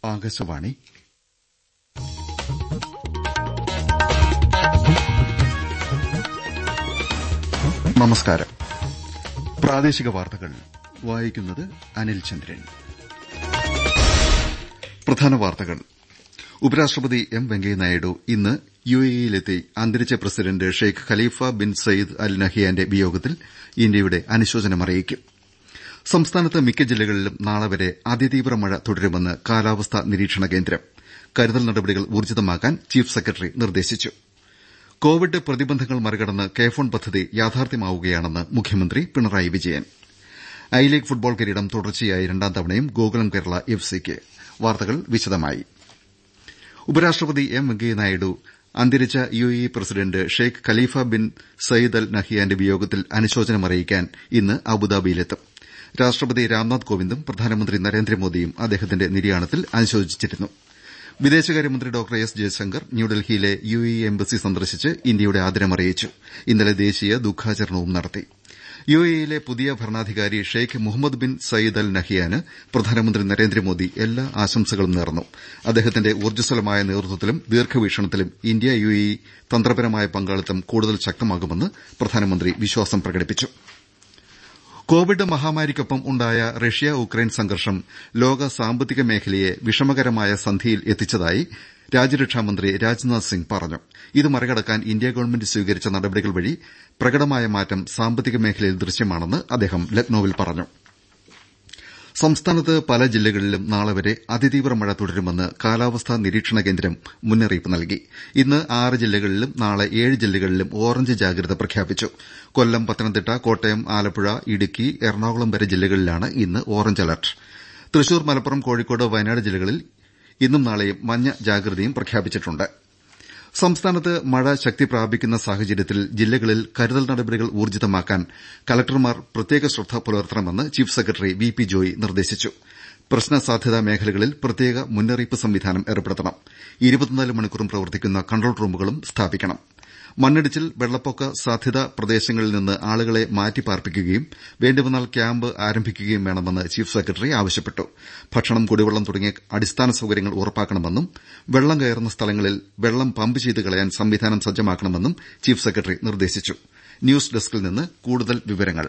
ആകാശവാണി നമസ്കാരം പ്രാദേശിക വാർത്തകൾ വായിക്കുന്നത് അനിൽ ചന്ദ്രൻ പ്രധാന വാർത്തകൾ ഉപരാഷ്ട്രപതി എം വെങ്കയ്യനായിഡു ഇന്ന് യുഎഇയിലെത്തി അന്തരിച്ച president Sheikh Khalifa bin Zayed Al നഹിയാന്റെ വിയോഗത്തിൽ ഇന്ത്യയുടെ അനുശോചനം അറിയിക്കും സംസ്ഥാനത്ത് മിക്ക ജില്ലകളിലും നാളെ വരെ അതിതീവ്ര മഴ തുടരുമെന്ന് കാലാവസ്ഥാ നിരീക്ഷണ കേന്ദ്രം കരുതൽ നടപടികൾ ഊർജ്ജിതമാക്കാൻ ചീഫ് സെക്രട്ടറി നിർദ്ദേശിച്ചു കോവിഡ് പ്രതിബന്ധങ്ങൾ മറികടന്ന് കെ ഫോൺ പദ്ധതി യാഥാർത്ഥ്യമാവുകയാണെന്ന് മുഖ്യമന്ത്രി Pinarayi Vijayan I League football കിരീടം തുടർച്ചയായി രണ്ടാം തവണയും ഗോകുലം കേരള എഫ് സിക്ക് വാർത്തകൾ വിശദമായി ഉപരാഷ്ട്രപതി എം വെങ്കയ്യനായിഡു അന്തരിച്ച UAE president Sheikh Khalifa bin Zayed Al നഹിയാന്റെ വിയോഗത്തിൽ അനുശോചനം അറിയിക്കാൻ ഇന്ന് അബുദാബിയിലെത്തും രാഷ്ട്രപതി രാംനാഥ് കോവിന്ദും പ്രധാനമന്ത്രി നരേന്ദ്രമോദിയും അദ്ദേഹത്തിന്റെ നിര്യാണത്തിൽ അനുശോചിച്ചിരുന്നു വിദേശകാര്യമന്ത്രി ഡോക്ടർ എസ് ജയശങ്കർ ന്യൂഡൽഹിയിലെ യുഎഇ എംബസി സന്ദർശിച്ച് ഇന്ത്യയുടെ ആദരമറിയിച്ചു ഇന്നലെ ദേശീയ ദുഃഖാചരണവും നടത്തി യുഎഇയിലെ പുതിയ ഭരണാധികാരി Sheikh Mohammed bin Zayed Al നഹിയാന് പ്രധാനമന്ത്രി നരേന്ദ്രമോദി എല്ലാ ആശംസകളും നേർന്നു അദ്ദേഹത്തിന്റെ ഊർജ്ജസ്വലമായ നേതൃത്വത്തിലും ദീർഘവീക്ഷണത്തിലും ഇന്ത്യ യുഎഇ തന്ത്രപരമായ പങ്കാളിത്തം കൂടുതൽ ശക്തമാകുമെന്ന് പ്രധാനമന്ത്രി വിശ്വാസം പ്രകടിപ്പിച്ചു കോവിഡ് മഹാമാരിക്കൊപ്പം ഉണ്ടായ റഷ്യ ഉക്രൈൻ സംഘർഷം ലോക സാമ്പത്തിക മേഖലയെ വിഷമകരമായ സന്ധിയിൽ എത്തിച്ചതായി രാജ്യരക്ഷാമന്ത്രി രാജ്നാഥ് സിംഗ് പറഞ്ഞു ഇത് മറികടക്കാൻ ഇന്ത്യ ഗവൺമെന്റ് സ്വീകരിച്ച നടപടികൾ വഴി പ്രകടമായ മാറ്റം സാമ്പത്തിക മേഖലയിൽ ദൃശ്യമാണെന്ന് അദ്ദേഹം ലക്നൌവിൽ പറഞ്ഞു സംസ്ഥാനത്ത് പല ജില്ലകളിലും നാളെ വരെ അതിതീവ്ര മഴ തുടരുമെന്ന് കാലാവസ്ഥാ നിരീക്ഷണ കേന്ദ്രം മുന്നറിയിപ്പ് നൽകി ഇന്ന് ആറ് ജില്ലകളിലും നാളെ ഏഴ് ജില്ലകളിലും ഓറഞ്ച് ജാഗ്രത പ്രഖ്യാപിച്ചു കൊല്ലം പത്തനംതിട്ട കോട്ടയം ആലപ്പുഴ ഇടുക്കി എറണാകുളം വരെ ജില്ലകളിലാണ് ഇന്ന് ഓറഞ്ച് അലർട്ട് തൃശൂർ മലപ്പുറം കോഴിക്കോട് വയനാട് ജില്ലകളിൽ ഇന്നും നാളെയും മഞ്ഞ ജാഗ്രതയും പ്രഖ്യാപിച്ചിട്ടുണ്ട് സംസ്ഥാനത്ത് മഴ ശക്തി പ്രാപിക്കുന്ന സാഹചര്യത്തിൽ ജില്ലകളിൽ കരുതൽ നടപടികൾ ഊർജ്ജിതമാക്കാൻ കലക്ടർമാർ പ്രത്യേക ശ്രദ്ധ പുലർത്തണമെന്ന് chief secretary V P Joy നിർദ്ദേശിച്ചു പ്രശ്ന സാധ്യതാ മേഖലകളിൽ പ്രത്യേക മുന്നറിയിപ്പ് സംവിധാനം ഏർപ്പെടുത്തണം മണിക്കൂറും പ്രവർത്തിക്കുന്ന കൺട്രോൾ റൂമുകളും സ്ഥാപിക്കണം മണ്ണിടിച്ചിൽ വെള്ളപ്പൊക്ക സാധ്യതാ പ്രദേശങ്ങളിൽ നിന്ന് ആളുകളെ മാറ്റിപ്പാർപ്പിക്കുകയും വേണ്ടിവന്നാൽ ക്യാമ്പ് ആരംഭിക്കുകയും വേണമെന്ന് ചീഫ് സെക്രട്ടറി ആവശ്യപ്പെട്ടു ഭക്ഷണം കുടിവെള്ളം തുടങ്ങിയ അടിസ്ഥാന സൌകര്യങ്ങൾ ഉറപ്പാക്കണമെന്നും വെള്ളം കയറുന്ന സ്ഥലങ്ങളിൽ വെള്ളം പമ്പ് ചെയ്ത് കളയാൻ സംവിധാനം സജ്ജമാക്കണമെന്നും ചീഫ് സെക്രട്ടറി നിർദ്ദേശിച്ചു ന്യൂസ് ഡെസ്കിൽ നിന്ന് കൂടുതൽ വിവരങ്ങൾ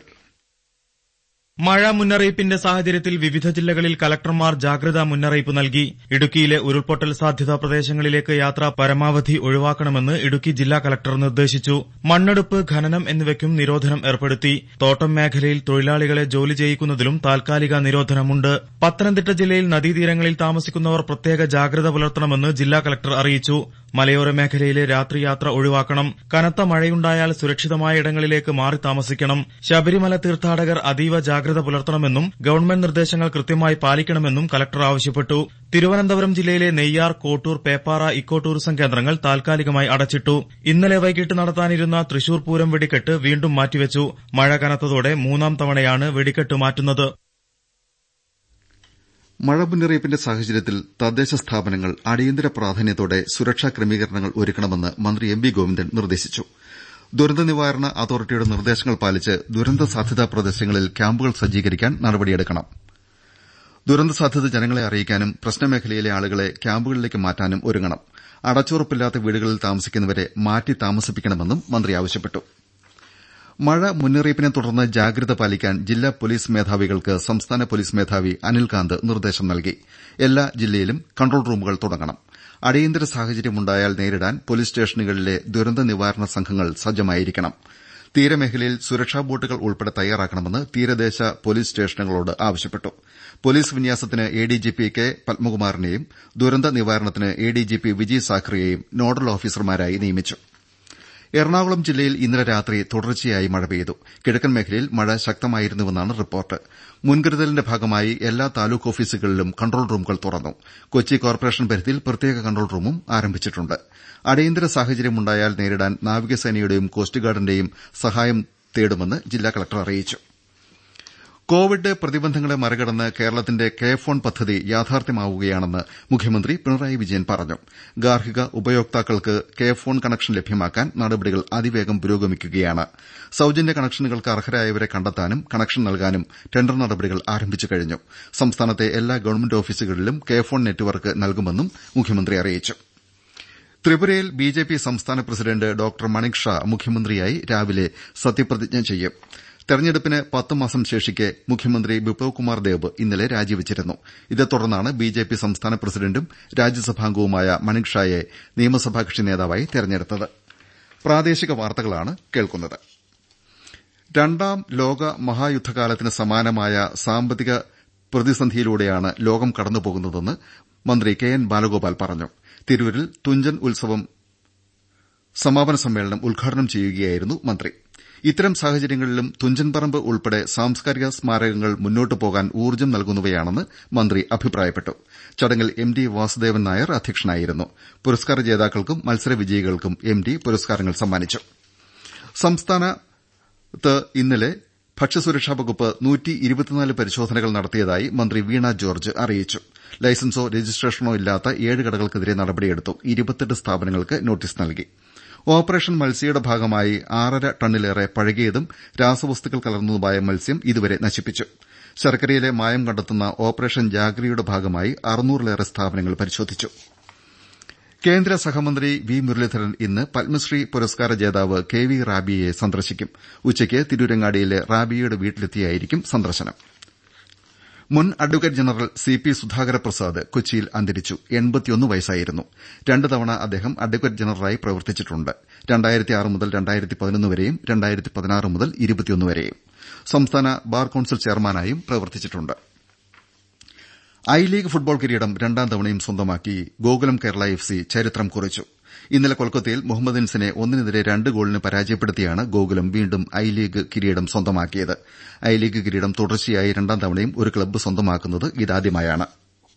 മഴ മുന്നറിയിപ്പിന്റെ സാഹചര്യത്തിൽ വിവിധ ജില്ലകളിൽ കലക്ടർമാർ ജാഗ്രതാ മുന്നറിയിപ്പ് നൽകി ഇടുക്കിയിലെ ഉരുൾപൊട്ടൽ സാധ്യതാ പ്രദേശങ്ങളിലേക്ക് യാത്ര പരമാവധി ഒഴിവാക്കണമെന്ന് ഇടുക്കി ജില്ലാ കലക്ടർ നിർദ്ദേശിച്ചു മണ്ണെടുപ്പ് ഖനനം എന്നിവയ്ക്കും നിരോധനം ഏർപ്പെടുത്തി തോട്ടം മേഖലയിൽ തൊഴിലാളികളെ ജോലി ചെയ്യിക്കുന്നതിലും താൽക്കാലിക നിരോധനമുണ്ട് പത്തനംതിട്ട ജില്ലയിൽ നദീതീരങ്ങളിൽ താമസിക്കുന്നവർ പ്രത്യേക ജാഗ്രത പുലർത്തണമെന്ന് ജില്ലാ കലക്ടർ അറിയിച്ചു മലയോര മേഖലയിലെ രാത്രിയാത്ര ഒഴിവാക്കണം കനത്ത മഴയുണ്ടായാൽ സുരക്ഷിതമായ ഇടങ്ങളിലേക്ക് മാറി താമസിക്കണം ശബരിമല തീർത്ഥാടകർ അതീവ ജാഗ്രത പുലർത്തണമെന്നും ഗവൺമെന്റ് നിർദ്ദേശങ്ങൾ കൃത്യമായി പാലിക്കണമെന്നും കലക്ടർ ആവശ്യപ്പെട്ടു തിരുവനന്തപുരം ജില്ലയിലെ നെയ്യാർ കോട്ടൂർ പേപ്പാറ ഇക്കോ ടൂറിസം കേന്ദ്രങ്ങൾ താൽക്കാലികമായി അടച്ചിട്ടു ഇന്നലെ വൈകിട്ട് നടത്താനിരുന്ന തൃശൂർ പൂരം വെടിക്കെട്ട് വീണ്ടും മാറ്റിവെച്ചു മഴ കനത്തതോടെ മൂന്നാം തവണയാണ് വെടിക്കെട്ട് മാറ്റുന്നത് മഴ മുന്നറിയിപ്പിന്റെ സാഹചര്യത്തിൽ തദ്ദേശ സ്ഥാപനങ്ങൾ അടിയന്തര പ്രാധാന്യത്തോടെ സുരക്ഷാ ക്രമീകരണങ്ങൾ ഒരുക്കണമെന്ന് മന്ത്രി എം വി ഗോവിന്ദൻ നിർദ്ദേശിച്ചു ദുരന്ത നിവാരണ അതോറിറ്റിയുടെ നിർദ്ദേശങ്ങൾ പാലിച്ച് ദുരന്ത സാധ്യതാ പ്രദേശങ്ങളിൽ ക്യാമ്പുകൾ സജ്ജീകരിക്കാൻ നടപടിയെടുക്കണം ദുരന്ത സാധ്യത ജനങ്ങളെ അറിയിക്കാനും പ്രശ്നമേഖലയിലെ ആളുകളെ ക്യാമ്പുകളിലേക്ക് മാറ്റാനും ഒരുങ്ങണം അടച്ചുറപ്പില്ലാത്ത വീടുകളിൽ താമസിക്കുന്നവരെ മാറ്റി താമസിപ്പിക്കണമെന്നും മന്ത്രി ആവശ്യപ്പെട്ടു മഴ മുന്നറിയിപ്പിനെ തുടർന്ന് ജാഗ്രത പാലിക്കാൻ ജില്ലാ പോലീസ് മേധാവികൾക്ക് സംസ്ഥാന പോലീസ് മേധാവി അനിൽകാന്ത് നിർദ്ദേശം നൽകി എല്ലാ ജില്ലയിലും കൺട്രോൾ റൂമുകൾ തുടങ്ങണം അടിയന്തര സാഹചര്യമുണ്ടായാൽ നേരിടാൻ പോലീസ് സ്റ്റേഷനുകളിലെ ദുരന്ത നിവാരണ സംഘങ്ങൾ സജ്ജമായിരിക്കണം തീരമേഖലയിൽ സുരക്ഷാ ബോട്ടുകൾ ഉൾപ്പെടെ തയ്യാറാക്കണമെന്ന് തീരദേശ പോലീസ് സ്റ്റേഷനുകളോട് ആവശ്യപ്പെട്ടു പോലീസ് വിന്യാസത്തിന് എഡിജിപി കെ പത്മകുമാറിനെയും ദുരന്ത നിവാരണത്തിന് എഡിജിപി വിജയ് സാഖറെയെയും നോഡൽ ഓഫീസർമാരായി നിയമിച്ചു എറണാകുളം ജില്ലയിൽ ഇന്നലെ രാത്രി തുടർച്ചയായി മഴ പെയ്തു കിഴക്കൻ മേഖലയിൽ മഴ ശക്തമായിരുന്നുവെന്നാണ് റിപ്പോർട്ട് മുൻകരുതലിന്റെ ഭാഗമായി എല്ലാ താലൂക്ക് ഓഫീസുകളിലും കൺട്രോൾ റൂമുകൾ തുറന്നു കൊച്ചി കോർപ്പറേഷൻ പരിധിയിൽ പ്രത്യേക കൺട്രോൾ റൂമും ആരംഭിച്ചിട്ടുണ്ട് അടിയന്തര സാഹചര്യമുണ്ടായാൽ നേരിടാൻ നാവികസേനയുടെയും കോസ്റ്റ് ഗാർഡിന്റെയും സഹായം തേടുമെന്ന് ജില്ലാ കലക്ടർ അറിയിച്ചു കോവിഡ് പ്രതിബന്ധങ്ങളെ മറികടന്ന് കേരളത്തിന്റെ കെ ഫോൺ പദ്ധതി യാഥാർത്ഥ്യമാവുകയാണെന്ന് മുഖ്യമന്ത്രി പിണറായി വിജയൻ പറഞ്ഞു ഗാർഹിക ഉപയോക്താക്കൾക്ക് കെ ഫോൺ കണക്ഷൻ ലഭ്യമാക്കാൻ നടപടികൾ അതിവേഗം പുരോഗമിക്കുകയാണ് സൌജന്യ കണക്ഷനുകൾക്ക് അർഹരായവരെ കണ്ടെത്താനും കണക്ഷൻ നൽകാനും ടെൻഡർ നടപടികൾ ആരംഭിച്ചു കഴിഞ്ഞു സംസ്ഥാനത്തെ എല്ലാ ഗവൺമെന്റ് ഓഫീസുകളിലും കെ ഫോൺ നെറ്റ്വർക്ക് നൽകുമെന്നും മുഖ്യമന്ത്രി അറിയിച്ചു ത്രിപുരയിൽ ബിജെപി സംസ്ഥാന പ്രസിഡന്റ് ഡോക്ടർ മണിക് ഷാ മുഖ്യമന്ത്രിയായി രാവിലെ സത്യപ്രതിജ്ഞ ചെയ്യും തെരഞ്ഞെടുപ്പിന് പത്ത് മാസം ശേഷിക്കെ മുഖ്യമന്ത്രി ബിപ്ലവ് കുമാർ ദേബ് ഇന്നലെ രാജിവെച്ചിരുന്നു ഇതേ തുടർന്നാണ് ബിജെപി സംസ്ഥാന പ്രസിഡന്റും രാജ്യസഭാംഗവുമായ മണിക് ഷായെ നിയമസഭാ കക്ഷി നേതാവായി തെരഞ്ഞെടുത്തത് രണ്ടാം ലോക മഹായുദ്ധകാലത്തിന് സമാനമായ സാമ്പത്തിക പ്രതിസന്ധിയിലൂടെയാണ് ലോകം കടന്നുപോകുന്നതെന്ന് മന്ത്രി കെ എൻ ബാലഗോപാൽ പറഞ്ഞു തിരൂരിൽ തുഞ്ചൻ ഉത്സവം സമാപന സമ്മേളനം ഉദ്ഘാടനം ചെയ്യുകയായിരുന്നു മന്ത്രി ഇത്തരം സാഹചര്യങ്ങളിലും തുഞ്ചൻപറമ്പ് ഉൾപ്പെടെ സാംസ്കാരിക സ്മാരകങ്ങൾ മുന്നോട്ടു പോകാൻ ഊർജ്ജം നൽകുന്നവയാണെന്ന് മന്ത്രി അഭിപ്രായപ്പെട്ടു ചടങ്ങിൽ എം ഡി വാസുദേവൻ നായർ അധ്യക്ഷനായിരുന്നു പുരസ്കാര ജേതാക്കൾക്കും മത്സര വിജയികൾക്കും എം ഡി പുരസ്കാരങ്ങൾ സമ്മാനിച്ചു സംസ്ഥാനത്ത് ഇന്നലെ ഭക്ഷ്യസുരക്ഷാ വകുപ്പ് പരിശോധനകൾ നടത്തിയതായി മന്ത്രി വീണ ജോർജ് അറിയിച്ചു ലൈസൻസോ രജിസ്ട്രേഷനോ ഇല്ലാത്ത ഏഴ് കടകൾക്കെതിരെ നടപടിയെടുത്തു സ്ഥാപനങ്ങൾക്ക് നോട്ടീസ് നൽകി ഓപ്പറേഷൻ മത്സ്യയുടെ ഭാഗമായി ആറര ടണ്ണിലേറെ പഴകിയതും രാസവസ്തുക്കൾ കലർന്നതുമായ മത്സ്യം ഇതുവരെ നശിപ്പിച്ചു ശർക്കരയിലെ മായം കണ്ടെത്തുന്ന ഓപ്പറേഷൻ ജാഗ്രയുടെ ഭാഗമായി അറുന്നൂറിലേറെ സ്ഥാപനങ്ങൾ പരിശോധിച്ചു കേന്ദ്ര സഹമന്ത്രി വി മുരളീധരൻ ഇന്ന് പത്മശ്രീ പുരസ്കാര ജേതാവ് കെ വി റാബിയയെ സന്ദർശിക്കും ഉച്ചയ്ക്ക് തിരൂരങ്ങാടിയിലെ റാബിയയുടെ വീട്ടിലെത്തിയായിരിക്കും സന്ദർശനം മുൻ advocate general C P Sudhakara Prasad കൊച്ചിയിൽ അന്തരിച്ചു വയസ്സായിരുന്നു രണ്ട് തവണ അദ്ദേഹം അഡ്വക്കേറ്റ് ജനറലായി പ്രവർത്തിച്ചിട്ടുണ്ട് മുതൽ വരെയും മുതൽ വരെയും സംസ്ഥാന ബാർ കൌൺസിൽ ചെയർമാനായും പ്രവർത്തിച്ചിട്ടുണ്ട് ഐ ലീഗ് ഫുട്ബോൾ കിരീടം രണ്ടാം തവണയും സ്വന്തമാക്കി ഗോകുലം കേരള എഫ് സി ചരിത്രം കുറിച്ചു ഇന്നലെ കൊൽക്കത്തയിൽ മുഹമ്മദൻസിനെ ഒന്നിനെതിരെ രണ്ട് ഗോളിന് പരാജയപ്പെടുത്തിയാണ് ഗോകുലം വീണ്ടും ഐ ലീഗ് കിരീടം സ്വന്തമാക്കിയത് ഐ ലീഗ് കിരീടം തുടർച്ചയായി രണ്ടാം തവണയും ഒരു ക്ലബ്ബ് സ്വന്തമാക്കുന്നത് ഇതാദ്യമായാണ്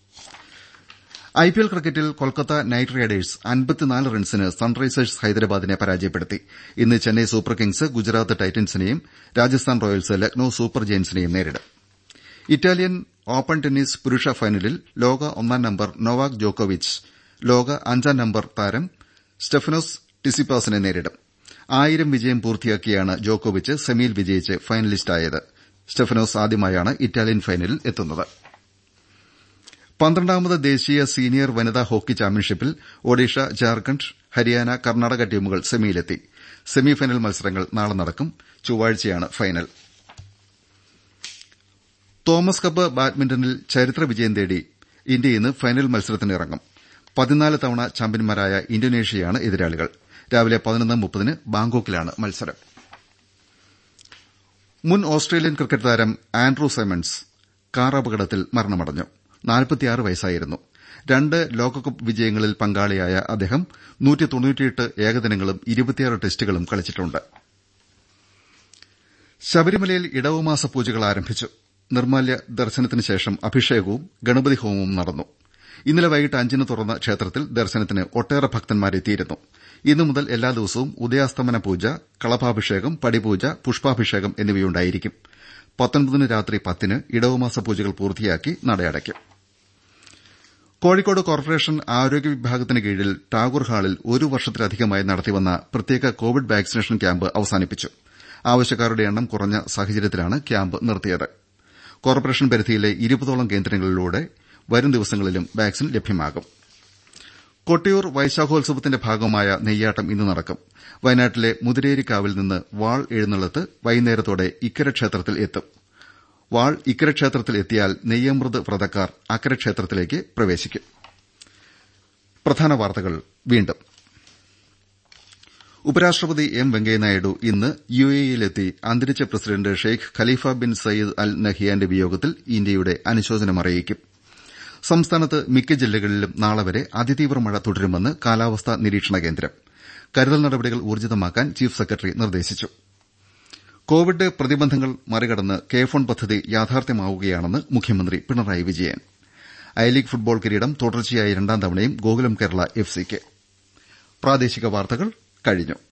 ഐപിഎൽ ക്രിക്കറ്റിൽ കൊൽക്കത്ത നൈറ്റ് റൈഡേഴ്സ് റൺസിന് സൺറൈസേഴ്സ് ഹൈദരാബാദിനെ പരാജയപ്പെടുത്തി ഇന്ന് ചെന്നൈ സൂപ്പർ കിങ്സ് ഗുജറാത്ത് ടൈറ്റൻസിനെയും രാജസ്ഥാൻ റോയൽസ് ലക്നൌ സൂപ്പർ ജയന്റ്സിനെയും നേരിടും ഇറ്റാലിയൻ ഓപ്പൺ ടെന്നീസ് പുരുഷ ഫൈനലിൽ ലോക ഒന്നാം നമ്പർ നൊവാക് ജോക്കോവിച്ച് ലോക അഞ്ചാം നമ്പർ താരം സ്റ്റെഫനോസ് ടിസിപ്പാസിനെ നേരിടും ആയിരം വിജയം പൂർത്തിയാക്കിയാണ് ജോക്കോവിച്ച് സെമിയിൽ വിജയിച്ച് ഫൈനലിസ്റ്റായത് സ്റ്റെഫനോസ് ആദ്യമായാണ് ഇറ്റാലിയൻ ഫൈനലിൽ എത്തുന്നത് പന്ത്രണ്ടാമത് ദേശീയ സീനിയർ വനിതാ ഹോക്കി ചാമ്പ്യൻഷിപ്പിൽ ഒഡീഷ ജാർഖണ്ഡ് ഹരിയാന കർണാടക ടീമുകൾ സെമിയിലെത്തി സെമിഫൈനൽ മത്സരങ്ങൾ നാളെ നടക്കും ചൊവ്വാഴ്ചയാണ് ഫൈനൽ തോമസ് കപ്പ് ബാഡ്മിന്റണിൽ ചരിത്ര വിജയം തേടി ഇന്ത്യ ഇന്ന് ഫൈനൽ മത്സരത്തിനിറങ്ങും പതിനാല് തവണ ചാമ്പ്യന്മാരായ ഇന്തോനേഷ്യയാണ് എതിരാളികൾ രാവിലെ പതിനൊന്ന് മുപ്പതിന് ബാങ്കോക്കിലാണ് മത്സരം മുൻ ഓസ്ട്രേലിയൻ ക്രിക്കറ്റ് താരം ആൻഡ്രൂ സൈമൺസ് കാർ അപകടത്തിൽ മരണമടഞ്ഞു വയസ്സായിരുന്നു രണ്ട് ലോകകപ്പ് വിജയങ്ങളിൽ പങ്കാളിയായ അദ്ദേഹം ഏകദിനങ്ങളും ടെസ്റ്റുകളും കളിച്ചിട്ടുണ്ട് ശബരിമലയിൽ ഇടവമാസ പൂജകൾ ആരംഭിച്ചു നിർമ്മാല്യ ദർശനത്തിന് ശേഷം അഭിഷേകവും ഗണപതി ഹോമവും നടന്നു ഇന്നലെ വൈകിട്ട് അഞ്ചിന് തുറന്ന ക്ഷേത്രത്തിൽ ദർശനത്തിന് ഒട്ടേറെ ഭക്തന്മാരെത്തിയിരുന്നു ഇന്നു മുതൽ എല്ലാ ദിവസവും ഉദയാസ്തമന പൂജ കളഭാഭിഷേകം പടിപൂജ പുഷ്പാഭിഷേകം എന്നിവയുണ്ടായിരിക്കും പത്തൊൻപതിന് രാത്രി പത്തിന് ഇടവമാസ പൂജകൾ പൂർത്തിയാക്കി നടയടയ്ക്കും കോഴിക്കോട് കോർപ്പറേഷൻ ആരോഗ്യ വിഭാഗത്തിന് കീഴിൽ ടാഗോർ ഹാളിൽ ഒരു വർഷത്തിലധികമായി നടത്തിവന്ന പ്രത്യേക കോവിഡ് വാക്സിനേഷൻ ക്യാമ്പ് അവസാനിപ്പിച്ചു ആവശ്യക്കാരുടെ എണ്ണം കുറഞ്ഞ സാഹചര്യത്തിലാണ് ക്യാമ്പ് നിർത്തിയത് കോർപ്പറേഷൻ പരിധിയിലെ ഇരുപതോളം കേന്ദ്രങ്ങളിലൂടെ വരും ദിവസങ്ങളിലും വാക്സിൻ ലഭ്യമാകും കൊട്ടിയൂർ വൈശാഖോത്സവത്തിന്റെ ഭാഗമായ നെയ്യാട്ടം ഇന്ന് നടക്കും വയനാട്ടിലെ മുതിരേരിക്കാവിൽ നിന്ന് വാൾ എഴുന്നള്ളത്ത് വൈകുന്നേരത്തോടെ ഇക്കര ക്ഷേത്രത്തിൽ എത്തും വാൾ ഇക്കര ക്ഷേത്രത്തിൽ എത്തിയാൽ നെയ്യമൃത് വ്രതക്കാർ അക്കര ക്ഷേത്രത്തിലേക്ക് പ്രവേശിക്കും പ്രധാന വാർത്തകൾ വീണ്ടും ഉപരാഷ്ട്രപതി എം വെങ്കയ്യനായിഡു ഇന്ന് യുഎഇയിലെത്തി അന്തരിച്ച president Sheikh Khalifa bin Zayed Al നഹിയാന്റെ വിയോഗത്തിൽ ഇന്ത്യയുടെ അനുശോചനം അറിയിക്കും സംസ്ഥാനത്ത് മിക്ക ജില്ലകളിലും നാളെ വരെ അതിതീവ്ര മഴ തുടരുമെന്ന് കാലാവസ്ഥാ നിരീക്ഷണ കേന്ദ്രം കരുതൽ നടപടികൾ ഊർജ്ജിതമാക്കാൻ ചീഫ് സെക്രട്ടറി നിർദ്ദേശിച്ചു കോവിഡ് പ്രതിബന്ധങ്ങൾ മറികടന്ന് കെ ഫോൺ പദ്ധതി യാഥാർത്ഥ്യമാവുകയാണെന്ന് മുഖ്യമന്ത്രി Pinarayi Vijayan I League football കിരീടം തുടർച്ചയായി രണ്ടാം തവണയും ഗോകുലം കേരള എഫ് സിക്ക്